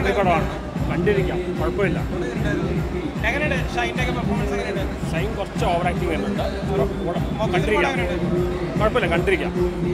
പൊളിപ്പടമാണ് കണ്ടിരിക്കാം കുഴപ്പമില്ല എങ്ങനെയുണ്ട് ഷൈൻ്റെ ഒക്കെ പെർഫോമൻസ് എങ്ങനെയുണ്ട് ഷൈൻ കുറച്ച് ഓവർ ആക്ടിങ് വരുന്നുണ്ട് കണ്ടിരിക്കാം കുഴപ്പമില്ല കണ്ടിരിക്കാം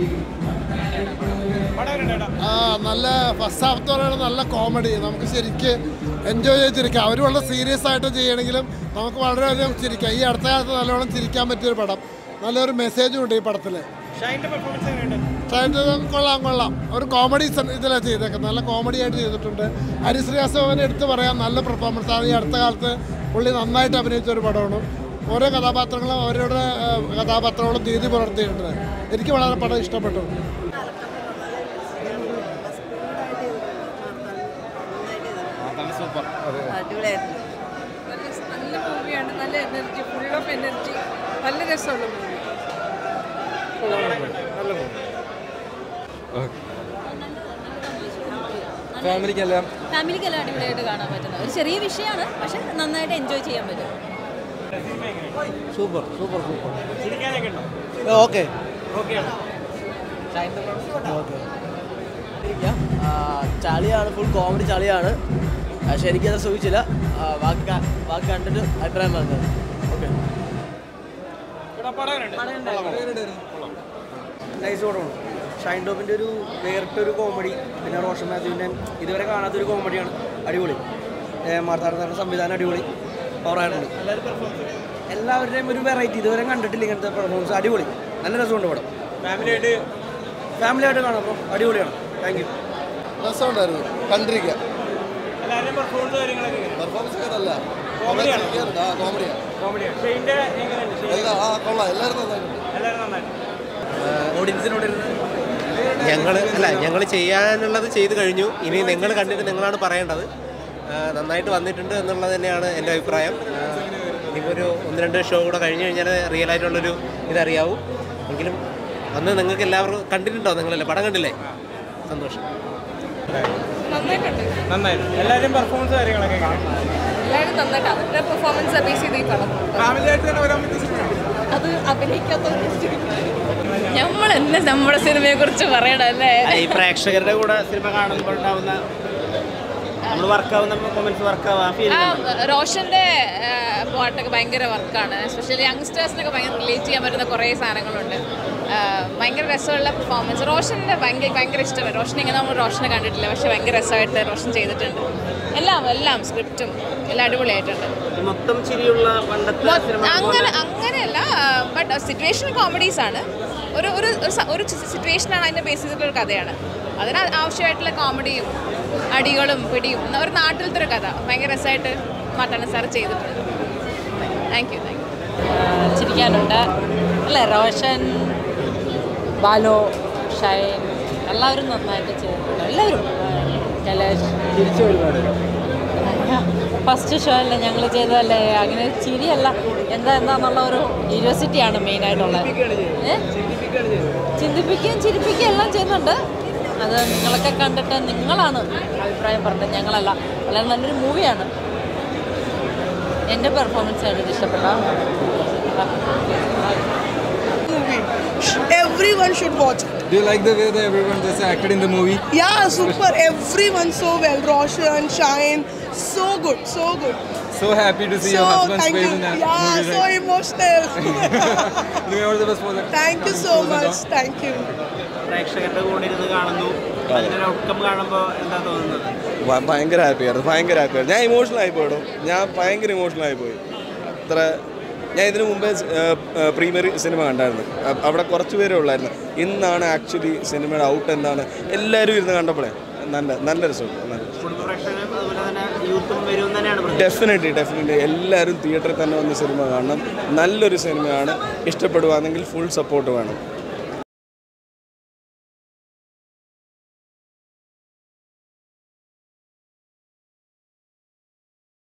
പടം എങ്ങനെയുണ്ട് ആ നല്ല ഫസ്റ്റ് ഹാഫത്തോടെയാണ് നല്ല കോമഡി നമുക്ക് ശരിക്ക് എൻജോയ് ചെയ്ത് ചിരിക്കാം അവർ വളരെ സീരിയസ് ആയിട്ട് ചെയ്യണമെങ്കിലും നമുക്ക് വളരെയധികം ചിരിക്കാം ഈ അടുത്ത കാലത്ത് നല്ലോണം ചിരിക്കാൻ പറ്റിയൊരു പടം നല്ലൊരു മെസ്സേജും ഉണ്ട് ഈ പടത്തിൽ ഷൈൻ്റെ പെർഫോമൻസ് എങ്ങനെയുണ്ട് കൊള്ളാം കൊള്ളാം ഒരു കോമഡി ഇതിലാണ് ചെയ്തേക്കുന്നത് നല്ല കോമഡി ആയിട്ട് ചെയ്തിട്ടുണ്ട് ഹരി ശ്രീവാസ്തവനെ എടുത്ത് പറയാം നല്ല പെർഫോമൻസ് ആണ് ഈ അടുത്ത കാലത്ത് പുള്ളി നന്നായിട്ട് അഭിനയിച്ച ഒരു പടമാണ് ഓരോ കഥാപാത്രങ്ങളും അവരുടെ ആ, കഥാപാത്രങ്ങളും നീതി പുലർത്തിയിട്ടുണ്ട് എനിക്ക് വളരെ പടം ഇഷ്ടപ്പെട്ടു അടിപൊളിയായിരുന്നു നല്ല മൂവിയാണ് നല്ല എനർജി ഫുൾ ഓഫ് എനർജി നല്ല രസമുള്ള മൂവി ഫാമിലിക്കെല്ലാം ഫാമിലിക്കെല്ലാം അടിപൊളിയായിട്ട് കാണാൻ പറ്റുന്ന ഒരു ചെറിയ വിഷയമാണ് പക്ഷെ നന്നായിട്ട് എൻജോയ് ചെയ്യാൻ പറ്റും സൂപ്പർ സൂപ്പർ സൂപ്പർ ചിരിക്കാനൊക്കെ ഉണ്ടോ ഓക്കെ ഓക്കെയാണ് ചളിയാണ് ഫുൾ കോമഡി ചളിയാണ് പക്ഷെ എനിക്കത് സൂചിച്ചില്ല ബാക്കി ക- ബാക്കി കണ്ടിട്ട് അഭിപ്രായം പറഞ്ഞത് ഓക്കെ ഇവിടെ പടം എങ്ങനെയുണ്ട് നൈസ് പടമാണ് ഷൈൻ ടോപ്പിൻ്റെ ഒരു വേറിട്ടൊരു കോമഡി പിന്നെ റോഷൻ മാത്യുവിൻ്റെ ഇതുവരെ കാണാത്തൊരു കോമഡിയാണ് അടിപൊളി മാർത്താടത്താരുടെ സംവിധാനം അടിപൊളി പവറായിട്ടുണ്ട് എല്ലാവരുടെയും ഒരു വെറൈറ്റി ഇതുവരെ കണ്ടിട്ടില്ല ഇങ്ങനത്തെ പെർഫോമൻസ് അടിപൊളി നല്ല രസമുണ്ട് പടം ഫാമിലിയായിട്ട് ഫാമിലി ആയിട്ട് കാണാം അപ്പോൾ അടിപൊളിയാണ് താങ്ക് യു രസമുണ്ടായിരുന്നു കണ്ടിരിക്കാം എല്ലാവരുടെയും പെർഫോമൻസ് കാര്യങ്ങളൊക്കെ എങ്ങനെയാണ് പെർഫോമൻസ് ഒക്കെ നല്ല കോമഡിയാണ് കോമഡിയാണ് കോമഡിയാണ് ഷൈൻ്റെ എങ്ങനെയുണ്ട് ഷൈൻ എല്ലാം ആ കൊള്ളാം എല്ലാവരും നന്നായിട്ടുണ്ട് എല്ലാവരും നന്നായിട്ട് ഓഡിയൻസിനോട് ഞങ്ങൾ അല്ല ഞങ്ങൾ ചെയ്യാനുള്ളത് ചെയ്തു കഴിഞ്ഞു ഇനി നിങ്ങൾ കണ്ടിട്ട് നിങ്ങളാണ് പറയേണ്ടത് ആ, നന്നായിട്ട് വന്നിട്ടുണ്ട് എന്നുള്ളത് തന്നെയാണ് എൻ്റെ അഭിപ്രായം ആ, ഇനിയിപ്പോൾ ഒരു ഒന്ന് രണ്ട് ഷോ കൂടെ കഴിഞ്ഞ് കഴിഞ്ഞാൽ റിയൽ ആയിട്ടുള്ളൊരു ഇതറിയാവും എങ്കിലും അന്ന് നിങ്ങൾക്ക് എല്ലാവർക്കും കണ്ടിട്ടുണ്ടോ നിങ്ങളല്ലേ പടം കണ്ടില്ലേ സന്തോഷം നന്നായിട്ടുണ്ട് നന്നായിട്ട് എല്ലാവരുടെയും പെർഫോമൻസ് കാര്യങ്ങളൊക്കെ എങ്ങനെയാണ് എല്ലാവരും നന്നായിട്ട് അവരുടെ പെർഫോമൻസ് ബേസ് ചെയ്ത് ഈ പടം ഫാമിലിയായിട്ട് തന്നെ വരാൻ പറ്റിയ സിനിമയാണ് അത് അഭിനയിക്കാത്ത നമ്മൾ എന്നെ നമ്മുടെ സിനിമയെ കുറിച്ച് പറയണം അല്ലേ ഈ പ്രേക്ഷകരുടെ കൂടെ സിനിമ കാണുമ്പോൾ ഉണ്ടാവുന്ന നമ്മൾ വർക്കാവുന്ന മൊമെന്റ്സ് വർക്കാവുക ഫീൽ ആ റോഷന്റെ ആ, പാട്ടൊക്കെ ഭയങ്കര വർക്കാണ് എസ്പെഷ്യലി യങ്സ്റ്റേഴ്സിനൊക്കെ ഭയങ്കര റിലേറ്റ് ചെയ്യാൻ പറ്റുന്ന കുറേ സാധനങ്ങളുണ്ട് ആ, ഭയങ്കര രസമുള്ള പെർഫോമൻസ് റോഷൻ്റെ ഭയങ്കര ഭയങ്കര ഇഷ്ടമാണ് റോഷൻ ഇങ്ങനെ നമ്മൾ റോഷനെ കണ്ടിട്ടില്ല പക്ഷെ ഭയങ്കര രസമായിട്ട് റോഷൻ ചെയ്തിട്ടുണ്ട് എല്ലാം എല്ലാം സ്ക്രിപ്റ്റും എല്ലാം അടിപൊളിയായിട്ടുണ്ട് മൊത്തം ചിരിയുള്ള പണ്ടത്തെ മൊ- അങ്ങനെ അങ്ങനെയല്ല ബട്ട് സിറ്റുവേഷണൽ കോമഡീസ് ആണ് ഒരു ഒരു ഒരു സ- ഒരു സിറ്റുവേഷനാണ് അതിൻ്റെ ബേസ് ചെയ്തിട്ടുള്ള ഒരു കഥയാണ് അതിന് ആവശ്യമായിട്ടുള്ള കോമഡിയും അടികളും പിടിയും എന്നാ ഒരു നാട്ടിലത്തെ ഒരു കഥ ഭയങ്കര രസമായിട്ട് മാറ്റാണ് സാർ ചെയ്തിട്ടുണ്ട് താങ്ക് യു താങ്ക് യു ചിരിക്കാനുണ്ട് അല്ലേ റോഷൻ ബാലോ ഷൈൻ എല്ലാവരും നന്നായിട്ട് ചെയ്തിട്ടുണ്ട് എല്ലാവരും കലേഷ് ഫസ്റ്റ് ഷോ അല്ലേ ഞങ്ങൾ ചെയ്തതല്ലേ അങ്ങനെ ചിരിയല്ല എന്താ എന്താന്നുള്ള ഒരു ക്യൂരിയോസിറ്റിയാണ് മെയിനായിട്ടുള്ളത് ഏ ചിന്തിപ്പിക്കുകയും ചിരിപ്പിക്കുകയും എല്ലാം ചെയ്യുന്നുണ്ട് അത് നിങ്ങളൊക്കെ കണ്ടിട്ട് നിങ്ങളാണ് അഭിപ്രായം പറഞ്ഞത് ഞങ്ങളല്ല വളരെ നല്ലൊരു മൂവിയാണ് എൻ്റെ പെർഫോമൻസ് ആയിട്ട് ഇഷ്ടപ്പെട്ട Everyone should watch it. Do you like the way that everyone just acted in the movie? Yeah, super. Everyone so well. Roshan, Shine, so good, so good. So happy to see so your husband's thank face you. in that yeah, movie. so right? emotional. Doing all the best for that. thank you so much. Thank you. പ്രേക്ഷകരുടെ കൂടെ ഇരുന്ന് കാണുന്നു അതിന്റെ outcome കാണുമ്പോൾ എന്താ തോന്നുന്നത് ഭ- ഭയങ്കര ഹാപ്പിയായിരുന്നു ഭയങ്കര ഹാപ്പിയായിരുന്നു ഞാൻ ഇമോഷണൽ ആയി പോയിടും ഞാൻ ഭയങ്കര ഇമോഷണൽ ആയി പോയി അത്ര ഞാൻ ഇതിനു മുമ്പേ പ്രീമിയർ സിനിമ കണ്ടായിരുന്നു അ- അവിടെ കുറച്ച് പേരേ ഉള്ളായിരുന്നു ഇന്നാണ് ആക്ച്വലി സിനിമയുടെ ഔട്ട് എന്താണ് എല്ലാവരും ഇരുന്ന് കണ്ടപ്പോഴേ നല്ല നല്ല രസമുണ്ട് നല്ല രസം കുടുംബ പ്രേക്ഷകരും അതുപോലെ തന്നെ യൂത്തും വരും തന്നെയാണ് പ്രതീക്ഷ. ഡെഫിനറ്റ്ലി ഡെഫിനറ്റ്ലി എല്ലാവരും തിയേറ്ററിൽ തന്നെ വന്ന് സിനിമ കാണണം നല്ലൊരു സിനിമയാണ് ഇഷ്ടപ്പെടുവാണെങ്കിൽ ഫുൾ സപ്പോർട്ട് വേണം